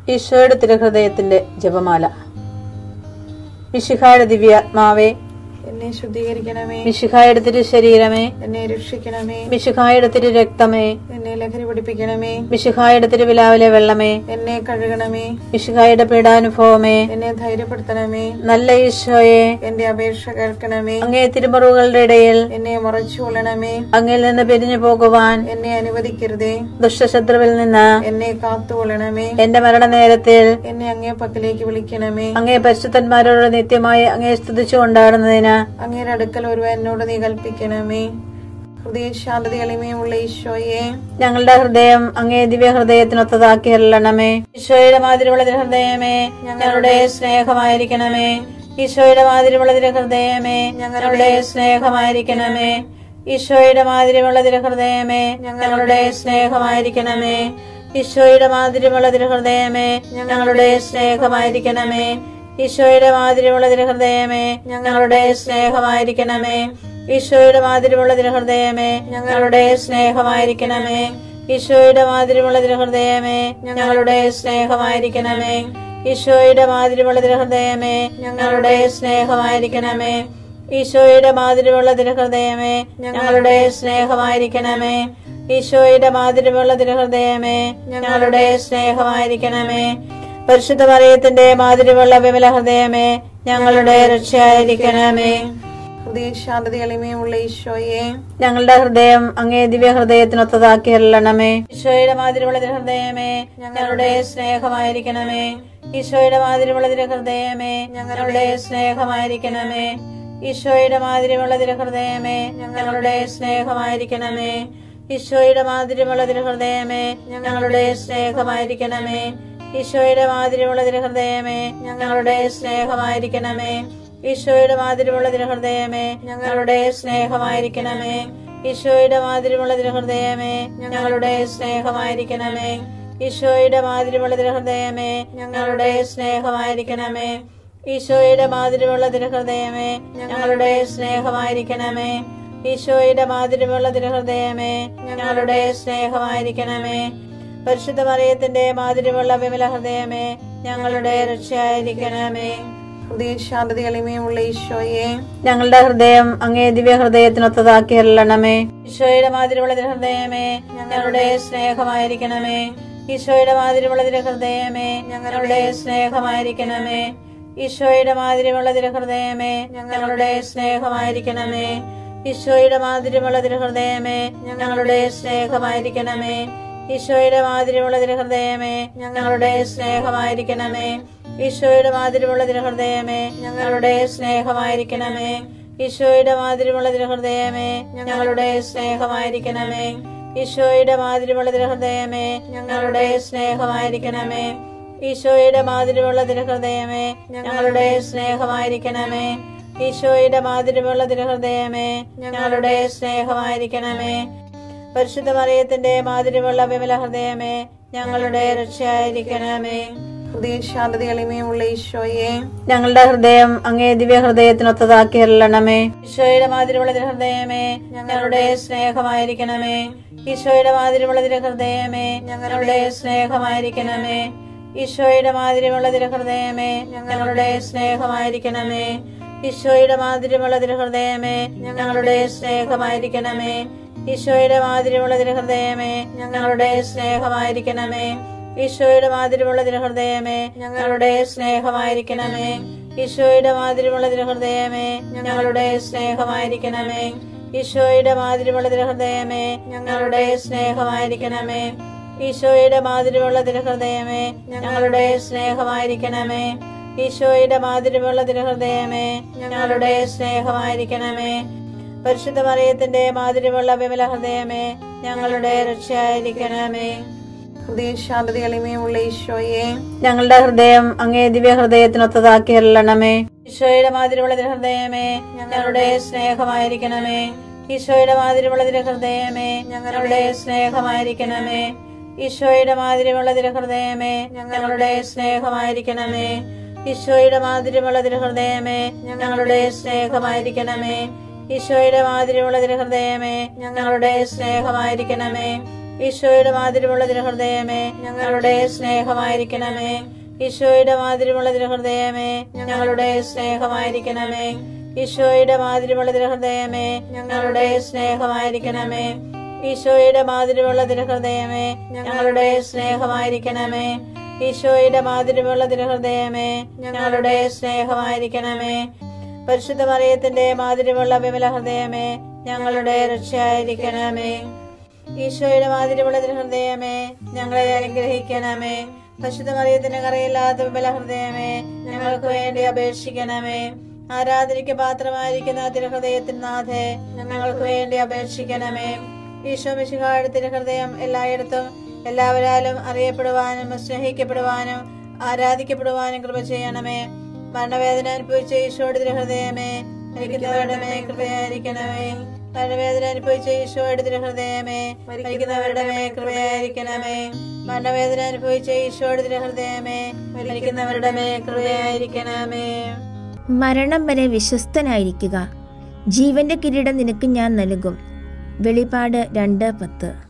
ഈശോയുടെ തിരുഹൃദയത്തിന്റെ ജപമാല മിശിഹായുടെ ദിവ്യാത്മാവേ എന്നെ ശുദ്ധീകരിക്കണമേ മിശിഹായുടെ തിരു ശരീരമേ എന്നെ രക്ഷിക്കണമേ മിശിഹായുടെ തിരു രക്തമേ എന്നെ ലഹരി പിടിപ്പിക്കണമേ മിശിഹായുടെ തിരുവിലാവിലെ വെള്ളമേ എന്നെ കഴുകണമേ മിശിഹായുടെ പീഡാനുഭവമേ എന്നെ ധൈര്യപ്പെടുത്തണമേ നല്ല ഈശോയെ എന്റെ അപേക്ഷ കേൾക്കണമേ അങ്ങേ തിരുമറുകളുടെ ഇടയിൽ എന്നെ മറച്ചു കൊള്ളണമേ അങ്ങിൽ നിന്ന് പിരിഞ്ഞു പോകുവാൻ എന്നെ അനുവദിക്കരുതേ ദുഷ്ടശത്രുവിൽ നിന്ന് എന്നെ കാത്തുകൊള്ളണമേ എന്റെ മരണനേരത്തിൽ എന്നെ അങ്ങേ പക്കലേക്ക് വിളിക്കണമേ അങ്ങേ പരിശുദ്ധന്മാരോട് നിത്യമായി അങ്ങേ സ്തുതിച്ചു കൊണ്ടാടുന്നതിന് അങ്ങയുടെ അടുക്കൽ ഒരുവൻ എന്നോട് നീ കൽപ്പിക്കണമേ ഹൃദയ ശാന്തത എളിമയുമുള്ള ഈശോയെ ഞങ്ങളുടെ ഹൃദയം അങ്ങേ ദിവ്യ ഹൃദയത്തിനൊത്തതാക്കി അല്ലണമേ ഈശോയുടെ മാതിരിയുള്ള തിരു ഹൃദയമേ ഞങ്ങളുടെ സ്നേഹമായിരിക്കണമേ ഈശോയുടെ മാതിരിയുള്ള തിരു ഹൃദയമേ ഞങ്ങളുടെ സ്നേഹമായിരിക്കണമേ ഈശോയുടെ മാതിരിയുള്ള തിരു ഹൃദയമേ ഞങ്ങളുടെ സ്നേഹമായിരിക്കണമേ ഈശോയുടെ മാതിരിയുള്ള തിരു ഹൃദയമേ ഞങ്ങളുടെ സ്നേഹമായിരിക്കണമേ ഈശോയുടെ മാതിരിയുള്ള തിരു ഹൃദയമേ ഞങ്ങളുടെ സ്നേഹമായിരിക്കണമേ ഈശോയുടെ മാതിരിയുള്ള തിരു ഹൃദയമേ ഞങ്ങളുടെ സ്നേഹമായിരിക്കണമേ ഈശോയുടെ മാതിരിയുള്ള തിരു ഹൃദയമേ ഞങ്ങളുടെ സ്നേഹമായിരിക്കണമേ ഈശോയുടെ മാതിരിയുള്ള തിരു ഹൃദയമേ ഞങ്ങളുടെ സ്നേഹമായിരിക്കണമേ ഈശോയുടെ മാതിരിയുള്ള തിരു ഹൃദയമേ ഞങ്ങളുടെ സ്നേഹമായിരിക്കണമേ ഈശോയുടെ മാതിരിയുള്ള തിരു ഹൃദയമേ ഞങ്ങളുടെ സ്നേഹമായിരിക്കണമേ പരിശുദ്ധ മറിയത്തിന്റെ മാതിരിയുള്ള വിമല ഹൃദയമേ ഞങ്ങളുടെ രക്ഷയായിരിക്കണമേ ഹൃദയ ശാന്തത എളിമയുമുള്ള ഈശോയെ ഞങ്ങളുടെ ഹൃദയം അങ്ങേ ദിവ്യ ഹൃദയത്തിനൊത്തതാക്കി അല്ലണമേ ഈശോയുടെ മാതിരിയുള്ള തിരു ഹൃദയമേ ഞങ്ങളുടെ സ്നേഹമായിരിക്കണമേ ഈശോയുടെ മാതിരിയുള്ള തിരു ഹൃദയമേ ഞങ്ങളുടെ സ്നേഹമായിരിക്കണമേ ഈശോയുടെ മാതിരിയുള്ള തിരു ഹൃദയമേ ഞങ്ങളുടെ സ്നേഹമായിരിക്കണമേ ഈശോയുടെ മാതിരിയുള്ള തിരു ഹൃദയമേ ഞങ്ങളുടെ സ്നേഹമായിരിക്കണമേ ഈശോയുടെ മാതിരിയുള്ള തിരു ഹൃദയമേ ഞങ്ങളുടെ സ്നേഹമായിരിക്കണമേ ഈശോയുടെ മാതിരിയുള്ള തിരു ഹൃദയമേ ഞങ്ങളുടെ സ്നേഹമായിരിക്കണമേ ഈശോയുടെ മാതിരിയുള്ള തിരു ഹൃദയമേ ഞങ്ങളുടെ സ്നേഹമായിരിക്കണമേ ഈശോയുടെ മാതിരിയുള്ള തിരു ഹൃദയമേ ഞങ്ങളുടെ സ്നേഹമായിരിക്കണമേ ഈശോയുടെ മാതിരിയുള്ള തിരു ഹൃദയമേ ഞങ്ങളുടെ സ്നേഹമായിരിക്കണമേ ഈശോയുടെ മാതിരിയുള്ള തിരു ഹൃദയമേ ഞങ്ങളുടെ സ്നേഹമായിരിക്കണമേ പരിശുദ്ധ മറിയത്തിന്റെ മാതിരിയുള്ള വിമല ഹൃദയമേ ഞങ്ങളുടെ രക്ഷയായിരിക്കണമേ ഹൃദയ ശാന്തത എളിമയുമുള്ള ഈശോയെ ഞങ്ങളുടെ ഹൃദയം അങ്ങേ ദിവ്യ ഹൃദയത്തിനൊത്തതാക്കി അല്ലണമേ ഈശോയുടെ മാതിരിയുള്ള തിരു ഹൃദയമേ ഞങ്ങളുടെ സ്നേഹമായിരിക്കണമേ ഈശോയുടെ മാതിരിയുള്ള തിരു ഹൃദയമേ ഞങ്ങളുടെ സ്നേഹമായിരിക്കണമേ ഈശോയുടെ മാതിരിയുള്ള തിരു ഹൃദയമേ ഞങ്ങളുടെ സ്നേഹമായിരിക്കണമേ ഈശോയുടെ മാതിരിയുള്ള തിരു ഹൃദയമേ ഞങ്ങളുടെ സ്നേഹമായിരിക്കണമേ ഈശോയുടെ മാതിരിയുള്ള തിരു ഹൃദയമേ ഞങ്ങളുടെ സ്നേഹമായിരിക്കണമേ ഈശോയുടെ മാതിരിയുള്ള തിരു ഹൃദയമേ ഞങ്ങളുടെ സ്നേഹമായിരിക്കണമേ ഈശോയുടെ മാതിരിയുള്ള തിരു ഹൃദയമേ ഞങ്ങളുടെ സ്നേഹമായിരിക്കണമേ ഈശോയുടെ മാതിരിയുള്ള തിരു ഹൃദയമേ ഞങ്ങളുടെ സ്നേഹമായിരിക്കണമേ ഈശോയുടെ മാതിരിയുള്ള തിരു ഹൃദയമേ ഞങ്ങളുടെ സ്നേഹമായിരിക്കണമേ ഈശോയുടെ മാതിരിയുള്ള തിരു ഹൃദയമേ ഞങ്ങളുടെ സ്നേഹമായിരിക്കണമേ പരിശുദ്ധ മറിയത്തിന്റെ മാതിരിയുള്ള വിമല ഹൃദയമേ ഞങ്ങളുടെ രക്ഷയായിരിക്കണമേ ഹൃദയ ശാന്തത എളിമയുമുള്ള ഈശോയെ ഞങ്ങളുടെ ഹൃദയം അങ്ങേ ദിവ്യ ഹൃദയത്തിനൊത്തതാക്കി അല്ലണമേ ഈശോയുടെ മാതിരിയുള്ള തിരു ഹൃദയമേ ഞങ്ങളുടെ സ്നേഹമായിരിക്കണമേ ഈശോയുടെ മാതിരിയുള്ള തിരു ഹൃദയമേ ഞങ്ങളുടെ സ്നേഹമായിരിക്കണമേ ഈശോയുടെ മാതിരിയുള്ള തിരു ഹൃദയമേ ഞങ്ങളുടെ സ്നേഹമായിരിക്കണമേ ഈശോയുടെ മാതിരിയുള്ള തിരു ഹൃദയമേ ഞങ്ങളുടെ സ്നേഹമായിരിക്കണമേ ഈശോയുടെ മാതിരിയുള്ള തിരു ഹൃദയമേ ഞങ്ങളുടെ സ്നേഹമായിരിക്കണമേ ഈശോയുടെ മാതിരിയുള്ള തിരു ഹൃദയമേ ഞങ്ങളുടെ സ്നേഹമായിരിക്കണമേ ഈശോയുടെ മാതിരിയുള്ള തിരു ഹൃദയമേ ഞങ്ങളുടെ സ്നേഹമായിരിക്കണമേ ഈശോയുടെ മാതിരിയുള്ള തിരു ഹൃദയമേ ഞങ്ങളുടെ സ്നേഹമായിരിക്കണമേ ഈശോയുടെ മാതിരിയുള്ള തിരു ഹൃദയമേ ഞങ്ങളുടെ സ്നേഹമായിരിക്കണമേ ഈശോയുടെ മാതിരിയുള്ള തിരു ഹൃദയമേ ഞങ്ങളുടെ സ്നേഹമായിരിക്കണമേ പരിശുദ്ധ മറിയത്തിന്റെ മാതിരിയുള്ള വിമല ഹൃദയമേ ഞങ്ങളുടെ രക്ഷയായിരിക്കണമേ ഹൃദയ ശാന്തത എളിമയുമുള്ള ഈശോയെ ഞങ്ങളുടെ ഹൃദയം അങ്ങേ ദിവ്യ ഹൃദയത്തിനൊത്തതാക്കി അല്ലണമേ ഈശോയുടെ മാതിരിയുള്ള തിരു ഹൃദയമേ ഞങ്ങളുടെ സ്നേഹമായിരിക്കണമേ ഈശോയുടെ മാതിരിയുള്ള തിരു ഹൃദയമേ ഞങ്ങളുടെ സ്നേഹമായിരിക്കണമേ ഈശോയുടെ മാതിരിയുള്ള തിരു ഹൃദയമേ ഞങ്ങളുടെ സ്നേഹമായിരിക്കണമേ ഈശോയുടെ മാതിരിയുള്ള തിരു ഹൃദയമേ ഞങ്ങളുടെ സ്നേഹമായിരിക്കണമേ ഈശോയുടെ മാതിരിയുള്ള തിരു ഹൃദയമേ ഞങ്ങളുടെ സ്നേഹമായിരിക്കണമേ ഈശോയുടെ മാതിരിമുള്ള തിരുഹൃദയമേ ഞങ്ങളുടെ സ്നേഹമായിരിക്കണമേ ഈശോയുടെ മാതിരിമുള്ള തിരുഹൃദയമേ ഞങ്ങളുടെ സ്നേഹമായിരിക്കണമേ ഈശോയുടെ മാതിരിമുള്ള തിരുഹൃദയമേ ഞങ്ങളുടെ സ്നേഹമായിരിക്കണമേ ഈശോയുടെ മാതിരിമുള്ള തിരുഹൃദയമേ ഞങ്ങളുടെ സ്നേഹമായിരിക്കണമേ ഈശോയുടെ മാതിരിമുള്ള തിരുഹൃദയമേ ഞങ്ങളുടെ സ്നേഹമായിരിക്കണമേ പരിശുദ്ധ മറിയത്തിന്റെ മാതിരിമുള്ള വിമല ഹൃദയമേ ഞങ്ങളുടെ രക്ഷയായിരിക്കണമേ ഈശോയുടെ മാതിരിമുള്ള ഹൃദയമേ ഞങ്ങളെ അനുഗ്രഹിക്കണമേ പരിശുദ്ധ മറിയത്തിന് കറയില്ലാത്ത വിമല ഹൃദയമേ ഞങ്ങൾക്ക് വേണ്ടി അപേക്ഷിക്കണമേ ആരാധനയ്ക്ക് പാത്രമായിരിക്കുന്ന തിരുഹൃദയത്തിൻ നാഥേ ഞങ്ങൾക്ക് വേണ്ടി അപേക്ഷിക്കണമേ ഈശോ മിശിഹായുടെ തിരുഹൃദയം എല്ലായിടത്തും എല്ലാവരാലും അറിയപ്പെടുവാനും സ്നേഹിക്കപ്പെടുവാനും ആരാധിക്കപ്പെടുവാനും കൃപ ചെയ്യണമേ മരണവേദന അനുഭവിച്ച ഈശോയുടെ തിരുഹൃദയമേ മരിക്കുന്നവരുടെ മേൽ കൃപയായിരിക്കണമേ മരണവേദന അനുഭവിച്ച ഈശോയുടെ തിരുഹൃദയമേ മരിക്കുന്നവരുടെ മേൽ കൃപയായിരിക്കണമേ മരണവേദന അനുഭവിച്ച ഈശോയുടെ തിരുഹൃദയമേ മരിക്കുന്നവരുടെ മേൽ കൃപയായിരിക്കണമേ മരണം വരെ വിശ്വസ്തനായിരിക്കുക ജീവന്റെ കിരീടം നിനക്ക് ഞാൻ നൽകും വെളിപാട് രണ്ട് പത്ത്